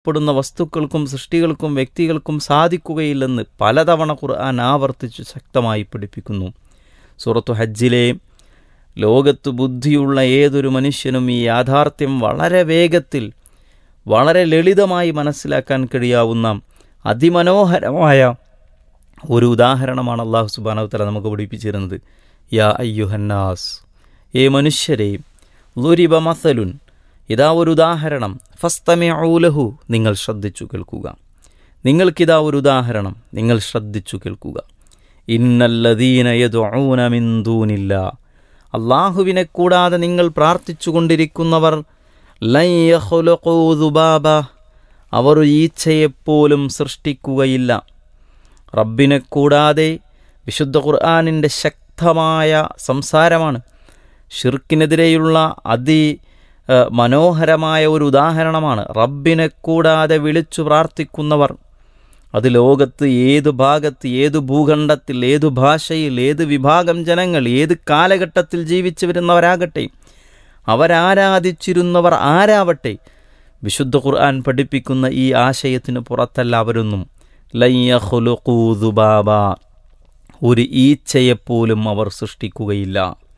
പ്പെടുന്ന വസ്തുക്കൾക്കും സൃഷ്ടികൾക്കും വ്യക്തികൾക്കും സാധിക്കുകയില്ലെന്ന് പലതവണ ഖുർആൻ ആവർത്തിച്ച് ശക്തമായി പഠിപ്പിക്കുന്നു സൂറത്തു ഹജ്ജിലെ ലോകത്ത് ബുദ്ധിയുള്ള ഏതൊരു മനുഷ്യനും ഈ യാഥാർത്ഥ്യം വളരെ വേഗത്തിൽ വളരെ ലളിതമായി മനസ്സിലാക്കാൻ കഴിയാവുന്ന അതിമനോഹരമായ ഒരു ഉദാഹരണമാണ് അള്ളാഹു സുബാനവത്തല നമുക്ക് പഠിപ്പിച്ചിരുന്നത് യാ അയ്യുഹന്നാസ് ഏ മനുഷ്യരെ ലുരിബ മസലുൻ ഇതാ ഒരു ഉദാഹരണം ഫസ്തമൗലഹു നിങ്ങൾ ശ്രദ്ധിച്ചു കേൾക്കുക നിങ്ങൾക്കിതാ ഒരു ഉദാഹരണം നിങ്ങൾ ശ്രദ്ധിച്ചു കേൾക്കുക ഇന്നല്ലദീന യദ്ഊന മിൻ ദൂനില്ല അള്ളാഹുവിനെ കൂടാതെ നിങ്ങൾ പ്രാർത്ഥിച്ചുകൊണ്ടിരിക്കുന്നവർ ലൻ യഖ്ലുഖൂ ദുബാബ അവർ ഒരു ഈച്ചയെപ്പോലും സൃഷ്ടിക്കുകയില്ല റബ്ബിനെ കൂടാതെ വിശുദ്ധ ഖുർആാനിൻ്റെ ശക്തമായ സംസാരമാണ് ഷിർക്കിനെതിരെയുള്ള അതി ഏഹ്, മനോഹരമായ ഒരു ഉദാഹരണമാണ് റബ്ബിനെ കൂടാതെ വിളിച്ചു പ്രാർത്ഥിക്കുന്നവർ അത് ലോകത്ത് ഏത് ഭാഗത്ത് ഏത് ഭൂഖണ്ഡത്തിൽ ഏതു ഭാഷയിൽ ഏത് വിഭാഗം ജനങ്ങൾ ഏത് കാലഘട്ടത്തിൽ ജീവിച്ചു വരുന്നവരാകട്ടെ അവരാരാധിച്ചിരുന്നവർ ആരാവട്ടെ വിശുദ്ധ ഖുർആൻ പഠിപ്പിക്കുന്ന ഈ ആശയത്തിന് പുറത്തല്ല അവരൊന്നും ലയ്യഹുലുഖൂ ദുബാബ ഒരു ഈച്ചയെപ്പോലും അവർ സൃഷ്ടിക്കുകയില്ല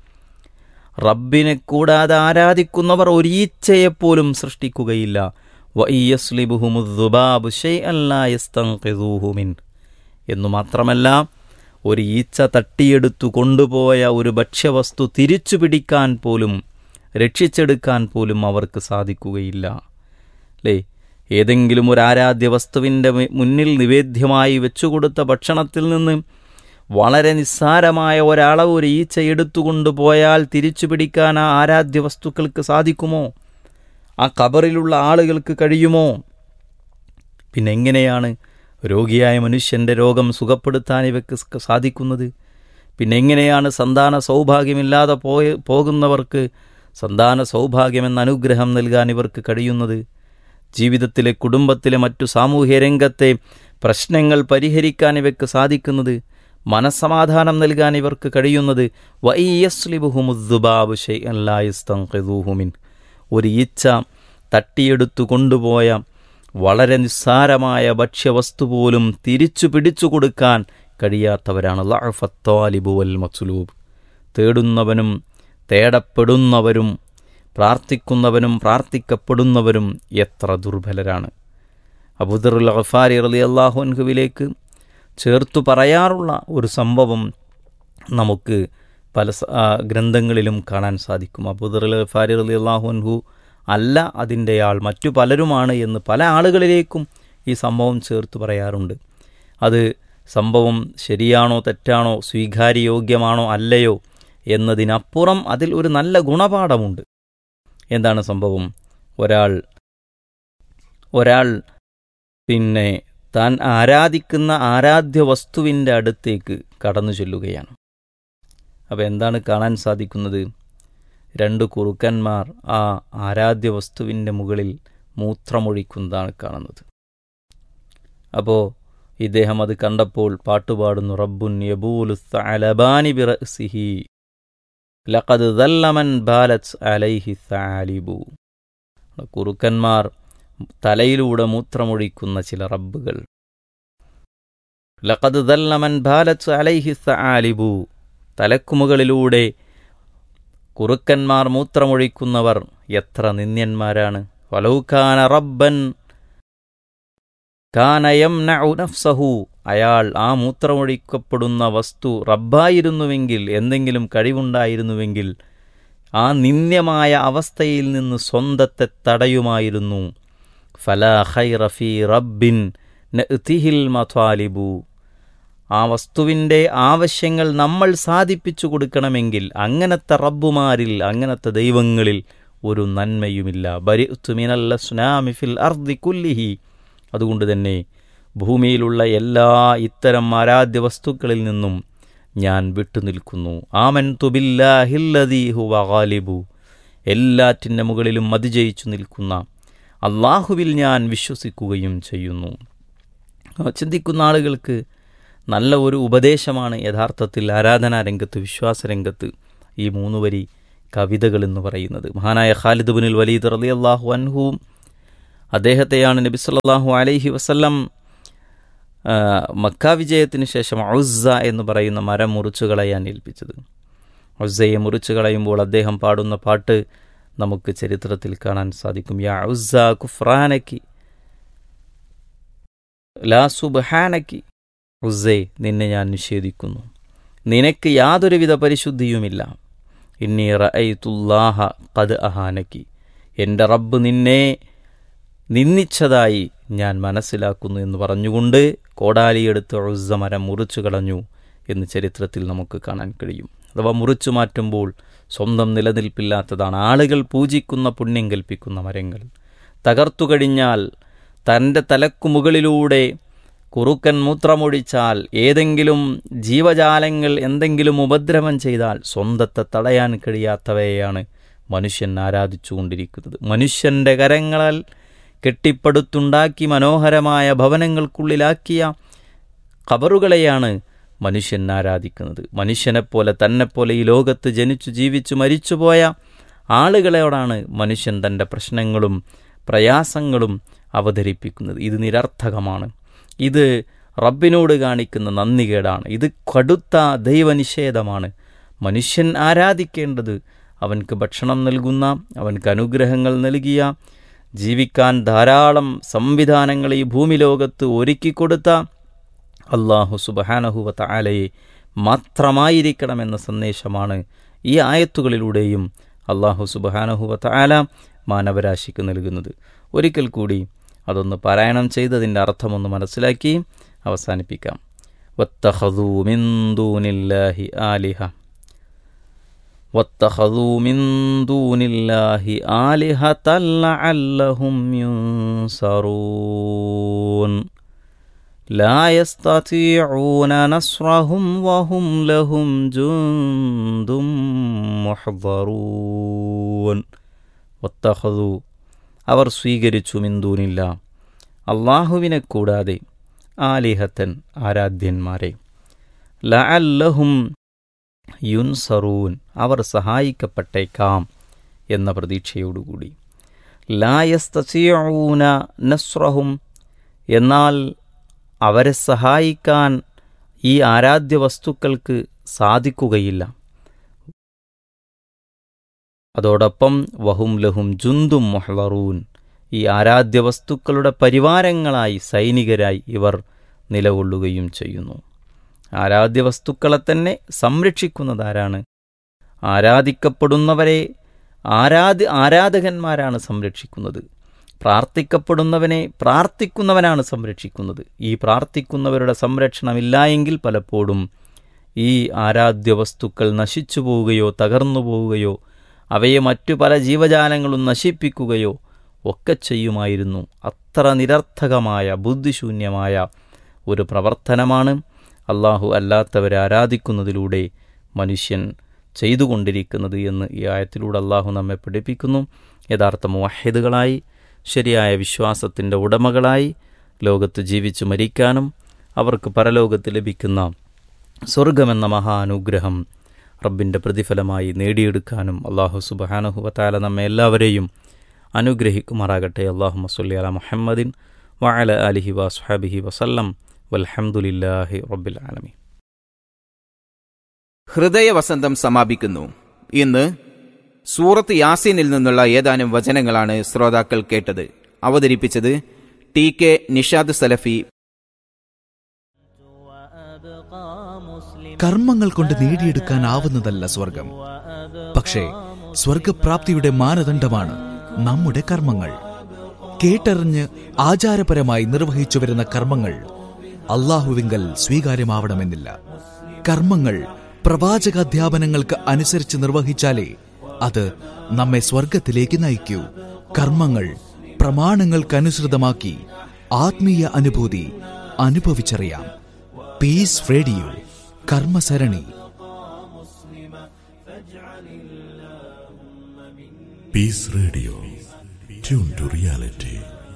റബ്ബിനെ കൂടാതെ ആരാധിക്കുന്നവർ ഒരു ഈച്ചയെപ്പോലും സൃഷ്ടിക്കുകയില്ല വയ്യസ്ലിബുഹുമുദ്ദുബാബു ഷൈഅൻ ലാ യസ്തൻഖിദൂഹു മിൻ എന്നു മാത്രമല്ല ഒരു ഈച്ച തട്ടിയെടുത്തു കൊണ്ടുപോയ ഒരു ഭക്ഷ്യവസ്തു തിരിച്ചു പിടിക്കാൻ പോലും രക്ഷിച്ചെടുക്കാൻ പോലും അവർക്ക് സാധിക്കുകയില്ല അല്ലേ ഏതെങ്കിലും ഒരു ആരാധ്യ വസ്തുവിൻ്റെ മു- മുന്നിൽ നിവേദ്യമായി വെച്ചുകൊടുത്ത ഭക്ഷണത്തിൽ നിന്ന് വളരെ നിസ്സാരമായ ഒരളവ് ഒരു ഈച്ച എടുത്തുകൊണ്ടുപോയാൽ തിരിച്ചു പിടിക്കാൻ ആ ആരാധ്യ വസ്തുക്കൾക്ക് സാധിക്കുമോ ആ കബറിലുള്ള ആളുകൾക്ക് കഴിയുമോ പിന്നെ എങ്ങനെയാണ് രോഗിയായ മനുഷ്യൻ്റെ രോഗം സുഖപ്പെടുത്താൻ ഇവയ്ക്ക് സ് സാധിക്കുന്നത് പിന്നെ എങ്ങനെയാണ് സന്താന സൗഭാഗ്യമില്ലാതെ പോയ പോകുന്നവർക്ക് സന്താന സൗഭാഗ്യമെന്ന അനുഗ്രഹം നൽകാൻ ഇവർക്ക് കഴിയുന്നത് ജീവിതത്തിലെ കുടുംബത്തിലെ മറ്റു സാമൂഹ്യ രംഗത്തെ പ്രശ്നങ്ങൾ പരിഹരിക്കാൻ ഇവയ്ക്ക് സാധിക്കുന്നത് മനസ്സമാധാനം നൽകാൻ ഇവർക്ക് കഴിയുന്നത് വയ്യസ്ലിബുഹുമുദ്ദുബാബു ഷൈഅൻ ലാ യസ്തൻഖിദൂഹു മിൻ ഒരു ഈച്ച തട്ടിയെടുത്തു കൊണ്ടുപോയ വളരെ നിസ്സാരമായ ഭക്ഷ്യവസ്തു പോലും തിരിച്ചു പിടിച്ചു കൊടുക്കാൻ കഴിയാത്തവരാണ് ലഅഫത്താലിബു വൽ മസ്ലൂബ് തേടുന്നവനും തേടപ്പെടുന്നവരും പ്രാർത്ഥിക്കുന്നവനും പ്രാർത്ഥിക്കപ്പെടുന്നവരും എത്ര ദുർബലരാണ് അബുദറുൽ ഗഫാരി റലി അള്ളാഹുൻഹുവിലേക്ക് ചേർത്തു പറയാറുള്ള ഒരു സംഭവം നമുക്ക് പല സ- ആ, ഗ്രന്ഥങ്ങളിലും കാണാൻ സാധിക്കും അബുദറുൽ ഗഫാരി റലി അള്ളാഹുൻഹു അല്ല അതിൻ്റെ ആൾ മറ്റു പലരുമാണ് എന്ന് പല ആളുകളിലേക്കും ഈ സംഭവം ചേർത്ത് പറയാറുണ്ട് അത് സംഭവം ശരിയാണോ തെറ്റാണോ സ്വീകാര്യയോഗ്യമാണോ അല്ലയോ എന്നതിനപ്പുറം അതിൽ ഒരു നല്ല ഗുണപാഠമുണ്ട് എന്താണ് സംഭവം ഒരാൾ ഒരാൾ പിന്നെ താൻ ആരാധിക്കുന്ന ആരാധ്യ വസ്തുവിൻ്റെ അടുത്തേക്ക് കടന്നു ചെല്ലുകയാണ് അപ്പോൾ എന്താണ് കാണാൻ സാധിക്കുന്നത് രണ്ട് കുറുക്കന്മാർ ആ ആരാധ്യ വസ്തുവിൻ്റെ മുകളിൽ മൂത്രമൊഴിക്കുന്നതാണ് കാണുന്നത് അപ്പോൾ ഇദ്ദേഹം അത് കണ്ടപ്പോൾ പാട്ടുപാടുന്നു റബ്ബുൻ യബൂലു അലബാനി ബിറസിഹി ലഖദ് ദല്ലമൻ ബാലത്ത് അലൈഹി സാലിബു കുറുക്കന്മാർ തലയിലൂടെ മൂത്രമൊഴിക്കുന്ന ചില റബ്ബുകൾ ലഖദ് ദല്ലമൻ ബാലത്ത് അലൈഹി സാലിബു തലക്കുമുകളിലൂടെ കുറുക്കന്മാർ മൂത്രമൊഴിക്കുന്നവർ എത്ര നിന്ദ്യന്മാരാണ് വലൗകാന റബ്ബൻ കാനയം നഫ്സഹു അയാൾ ആ മൂത്രമൊഴിക്കപ്പെടുന്ന വസ്തു റബ്ബായിരുന്നുവെങ്കിൽ എന്തെങ്കിലും കഴിവുണ്ടായിരുന്നുവെങ്കിൽ ആ നിന്ദ്യമായ അവസ്ഥയിൽ നിന്ന് സ്വന്തത്തെ തടയുമായിരുന്നു ഫലാ ഖൈറ ഫീ റബ്ബിൻ നഅ്തിഹിൽ മത്വാലിബു ആ വസ്തുവിൻ്റെ ആവശ്യങ്ങൾ നമ്മൾ സാധിപ്പിച്ചു കൊടുക്കണമെങ്കിൽ അങ്ങനത്തെ റബ്ബുമാരിൽ അങ്ങനത്തെ ദൈവങ്ങളിൽ ഒരു നന്മയുമില്ല ബരിത്തുമിനല്ല സുനാമി ഫിൽ അർദി കുല്ലിഹി അതുകൊണ്ട് തന്നെ ഭൂമിയിലുള്ള എല്ലാ ഇത്തരം ആരാധ്യ വസ്തുക്കളിൽ നിന്നും ഞാൻ വിട്ടുനിൽക്കുന്നു ആമൻ തുബില്ലാഹില്ലദീഹു വഗാലിബു എല്ലാറ്റിൻ്റെ മുകളിലും അതിജയിച്ചു നിൽക്കുന്ന അള്ളാഹുവിൽ ഞാൻ വിശ്വസിക്കുകയും ചെയ്യുന്നു ചിന്തിക്കുന്ന ആളുകൾക്ക് നല്ല ഒരു ഉപദേശമാണ് യഥാർത്ഥത്തിൽ ആരാധനാ രംഗത്ത് വിശ്വാസരംഗത്ത് ഈ മൂന്ന് വരി കവിതകൾ എന്ന് പറയുന്നത് മഹാനായ ഖാലിദ് ബിനുൽ വലീദ് റലി അള്ളാഹു അൻഹുവും അദ്ദേഹത്തെയാണ് നബി സല്ലല്ലാഹു അലൈഹി വസല്ലം ആ, മക്ക വിജയത്തിന് ശേഷം ഔസ എന്ന് പറയുന്ന മരം മുറിച്ചു കളയാൻ ഏൽപ്പിച്ചത് ഔസയെ മുറിച്ചു കളയുമ്പോൾ അദ്ദേഹം പാടുന്ന പാട്ട് നമുക്ക് ചരിത്രത്തിൽ കാണാൻ സാധിക്കും യാ ഔസ കുഫ്രാനക്കി ലാ സുബ്ഹാനക്കി ഉസ്സേ നിന്നെ ഞാൻ നിഷേധിക്കുന്നു നിനക്ക് യാതൊരുവിധ പരിശുദ്ധിയുമില്ല ഇന്നി റഅയ്തുല്ലാഹ ഖദ് അഹാനക്കി എൻ്റെ റബ്ബ് നിന്നെ നിന്ദിച്ചതായി ഞാൻ മനസ്സിലാക്കുന്നു എന്ന് പറഞ്ഞുകൊണ്ട് കോടാലിയെടുത്ത് ഉസ്സ മരം മുറിച്ചു കളഞ്ഞു എന്ന് ചരിത്രത്തിൽ നമുക്ക് കാണാൻ കഴിയും അഥവാ മുറിച്ചു മാറ്റുമ്പോൾ സ്വന്തം നിലനിൽപ്പില്ലാത്തതാണ് ആളുകൾ പൂജിക്കുന്ന പുണ്യം കൽപ്പിക്കുന്ന മരങ്ങൾ തകർത്തു കഴിഞ്ഞാൽ തൻ്റെ തലക്കു മുകളിലൂടെ കുറുക്കൻ മൂത്രമൊഴിച്ചാൽ ഏതെങ്കിലും ജീവജാലങ്ങൾ എന്തെങ്കിലും ഉപദ്രവം ചെയ്താൽ സ്വന്തത്തെ തടയാൻ കഴിയാത്തവയെയാണ് മനുഷ്യൻ ആരാധിച്ചുകൊണ്ടിരിക്കുന്നത് മനുഷ്യൻ്റെ കരങ്ങളാൽ കെട്ടിപ്പടുത്തുണ്ടാക്കി മനോഹരമായ ഭവനങ്ങൾക്കുള്ളിലാക്കിയ ഖബറുകളെയാണ് മനുഷ്യൻ ആരാധിക്കുന്നത് മനുഷ്യനെപ്പോലെ തന്നെപ്പോലെ ഈ ലോകത്ത് ജനിച്ചു ജീവിച്ചു മരിച്ചുപോയ ആളുകളോടാണ് മനുഷ്യൻ തൻ്റെ പ്രശ്നങ്ങളും പ്രയാസങ്ങളും അവതരിപ്പിക്കുന്നത് ഇത് നിരർത്ഥകമാണ് ഇത് റബ്ബിനോട് കാണിക്കുന്ന നന്ദികേടാണ് ഇത് കടുത്ത ദൈവനിഷേധമാണ് മനുഷ്യൻ ആരാധിക്കേണ്ടത് അവൻക്ക് ഭക്ഷണം നൽകുന്ന അവൻക്ക് അനുഗ്രഹങ്ങൾ നൽകിയ ജീവിക്കാൻ ധാരാളം സംവിധാനങ്ങൾ ഈ ഭൂമി ലോകത്ത് ഒരുക്കിക്കൊടുത്ത അള്ളാഹു സുബഹാനഹുവ താലയെ മാത്രമായിരിക്കണമെന്ന സന്ദേശമാണ് ഈ ആയത്തുകളിലൂടെയും അള്ളാഹു സുബഹാനഹുവ താല മാനവരാശിക്ക് നൽകുന്നത് ഒരിക്കൽ കൂടി അതൊന്ന് പാരായണം ചെയ്തതിൻ്റെ അർത്ഥമൊന്ന് മനസ്സിലാക്കി അവസാനിപ്പിക്കാം വത്തഹദൂ മിൻ ദൂനില്ലാഹി ആലിഹ واتخذوا من دون الله آلهة لعلهم ينصرون لا يستطيعون نصرهم وهم لهم جند محضرون واتخذوا അവർ സ്വീകരിച്ചു മിന്തൂനില്ല അള്ളാഹുവിനെ കൂടാതെ ആലിഹത്തൻ ആരാധ്യന്മാരെ ലഅല്ലഹും യുൻസറൂൻ അവർ സഹായിക്കപ്പെട്ടേക്കാം എന്ന പ്രതീക്ഷയോടുകൂടി ലായസ്തൂന നസ്രഹും എന്നാൽ അവരെ സഹായിക്കാൻ ഈ ആരാധ്യ വസ്തുക്കൾക്ക് സാധിക്കുകയില്ല അതോടൊപ്പം വഹും ലഹും ജുന്തും മൊഹ്ലറൂൻ ഈ ആരാധ്യ വസ്തുക്കളുടെ പരിവാരങ്ങളായി സൈനികരായി ഇവർ നിലകൊള്ളുകയും ചെയ്യുന്നു ആരാധ്യ വസ്തുക്കളെ തന്നെ സംരക്ഷിക്കുന്നതാരാണ് ആരാധിക്കപ്പെടുന്നവരെ ആരാധ ആരാധകന്മാരാണ് സംരക്ഷിക്കുന്നത് പ്രാർത്ഥിക്കപ്പെടുന്നവനെ പ്രാർത്ഥിക്കുന്നവനാണ് സംരക്ഷിക്കുന്നത് ഈ പ്രാർത്ഥിക്കുന്നവരുടെ സംരക്ഷണമില്ല എങ്കിൽ പലപ്പോഴും ഈ ആരാധ്യ വസ്തുക്കൾ നശിച്ചു പോവുകയോ തകർന്നു പോവുകയോ അവയെ മറ്റു പല ജീവജാലങ്ങളും നശിപ്പിക്കുകയോ ഒക്കെ ചെയ്യുമായിരുന്നു അത്ര നിരർത്ഥകമായ ബുദ്ധിശൂന്യമായ ഒരു പ്രവർത്തനമാണ് അള്ളാഹു അല്ലാത്തവരെ ആരാധിക്കുന്നതിലൂടെ മനുഷ്യൻ ചെയ്തുകൊണ്ടിരിക്കുന്നത് എന്ന് ഈ ആയത്തിലൂടെ അള്ളാഹു നമ്മെ പഠിപ്പിക്കുന്നു യഥാർത്ഥ മുവഹിദുകളായി ശരിയായ വിശ്വാസത്തിൻ്റെ ഉടമകളായി ലോകത്ത് ജീവിച്ചു മരിക്കാനും അവർക്ക് പരലോകത്ത് ലഭിക്കുന്ന സ്വർഗമെന്ന മഹാനുഗ്രഹം റബ്ബിൻ്റെ പ്രതിഫലമായി നേടിയെടുക്കാനും അള്ളാഹു സുബഹാനുഹുവത്താല നമ്മെ എല്ലാവരെയും അനുഗ്രഹിക്കുമാറാകട്ടെ അള്ളാഹു മസ്ലി അല മുഹമ്മദിൻ വഅല അലിഹി വസ്ഹാബിഹി വസല്ലം വൽഹംദുലില്ലാഹി റബ്ബിൽ ആലമീൻ ഹൃദയവസന്തം സമാപിക്കുന്നു ഇന്ന് സൂറത്ത് യാസീനിൽ നിന്നുള്ള ഏതാനും വചനങ്ങളാണ് ശ്രോതാക്കൾ കേട്ടത് അവതരിപ്പിച്ചത് ടി കെ നിഷാദ് സലഫി കർമ്മങ്ങൾ കൊണ്ട് നേടിയെടുക്കാനാവുന്നതല്ല സ്വർഗം പക്ഷേ സ്വർഗപ്രാപ്തിയുടെ മാനദണ്ഡമാണ് നമ്മുടെ കർമ്മങ്ങൾ കേട്ടറിഞ്ഞ് ആചാരപരമായി നിർവഹിച്ചു വരുന്ന കർമ്മങ്ങൾ അള്ളാഹുവിങ്കൽ സ്വീകാര്യമാവണമെന്നില്ല കർമ്മങ്ങൾ പ്രവാചകാധ്യാപനങ്ങൾക്ക് അനുസരിച്ച് നിർവഹിച്ചാലേ അത് നമ്മെ സ്വർഗത്തിലേക്ക് നയിക്കൂ കർമ്മങ്ങൾ പ്രമാണങ്ങൾക്കനുസൃതമാക്കി ആത്മീയ അനുഭൂതി അനുഭവിച്ചറിയാം പീസ് റേഡിയോ കർമ്മസരണി Peace Radio. Tune to reality.